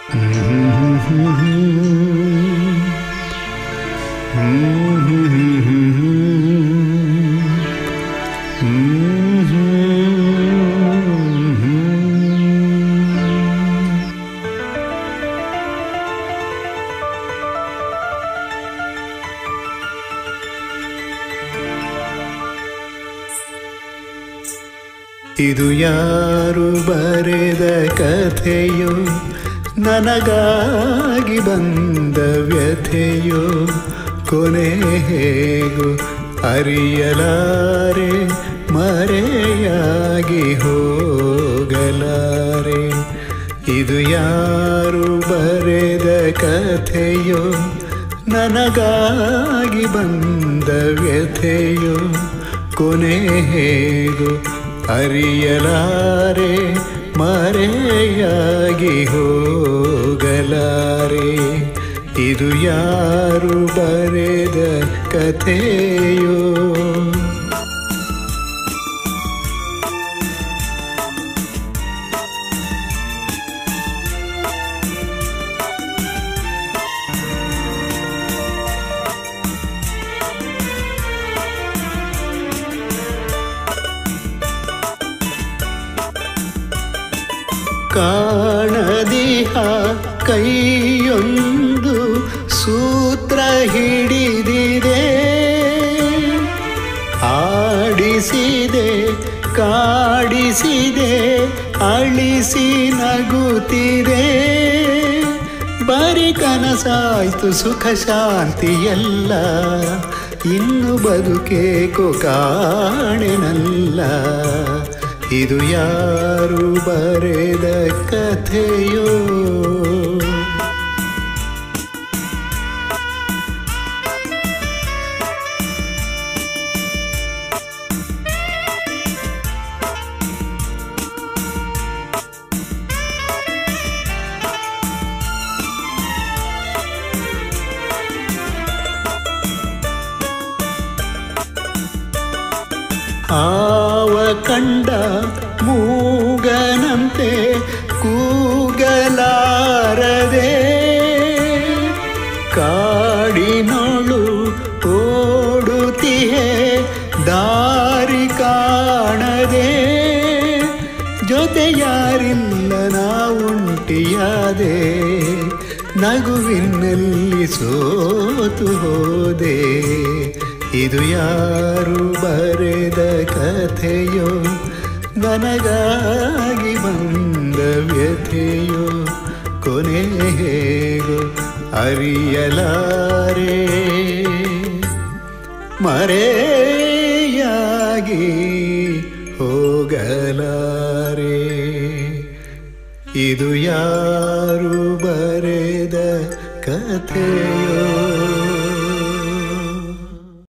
ಇದು ಯಾರು ಬರೆದ ಕಥೆಯೋ ನನಗಾಗಿ ಬಂದ ವ್ಯಥೆಯೋ ಕೊನೆ ಹೇಗೋ ಅರಿಯಲಾರೆ ಮರೆಯಾಗಿ ಹೋಗಲಾರೆ ಇದು ಯಾರು ಬರೆದ ಕಥೆಯೋ ನನಗಾಗಿ ಬಂದ ವ್ಯಥೆಯೋ ಕೊನೆ ಹೇಗೋ ಅರಿಯಲಾರೆ ಮರೆಯಾಗಿ ಹೋಗಲಾರೆ ಇದು ಯಾರು ಬರೆದ ಕಥೆಯೋ ಕಾಣದಿಹ ಕೈಯೊಂದು ಸೂತ್ರ ಹಿಡಿದಿದೆ ಆಡಿಸಿದೆ ಕಾಡಿಸಿದೆ ಅಳಿಸಿ ನಗುತ್ತಿದೆ ಬರಿ ಕನಸಾಯ್ತು ಸುಖ ಶಾಂತಿಯಲ್ಲ ಇನ್ನು ಬದುಕೇಕೋ ಕಾಣೆನಲ್ಲ ಇದು ಯಾರು ಬರೆದ ಕಥೆಯೋ ಆವ ಕಂಡ ಮೂಗನಂತೆ ಕೂಗಲಾರದೆ ಕಾಡಿನೋಳು ಓಡುತ್ತಿಹೆ ದಾರಿ ಕಾಣದೆ ಜೊತೆ ಯಾರಿಲ್ಲ ನಾವುಂಟಿಯಾದೆ ನಗುವಿನಲ್ಲಿ ಸೋತು ಹೋದೆ ಇದು ಯಾರು ಬರೆದ ಕಥೆಯೋ ನನಗಾಗಿ ಬಂದ ವ್ಯಥೆಯೋ ಕೊನೆ ಹೇಗೋ ಅರಿಯಲಾರೆ ಮರೆಯಾಗಿ ಹೋಗಲಾರೆ ಇದು ಯಾರು ಬರೆದ ಕಥೆ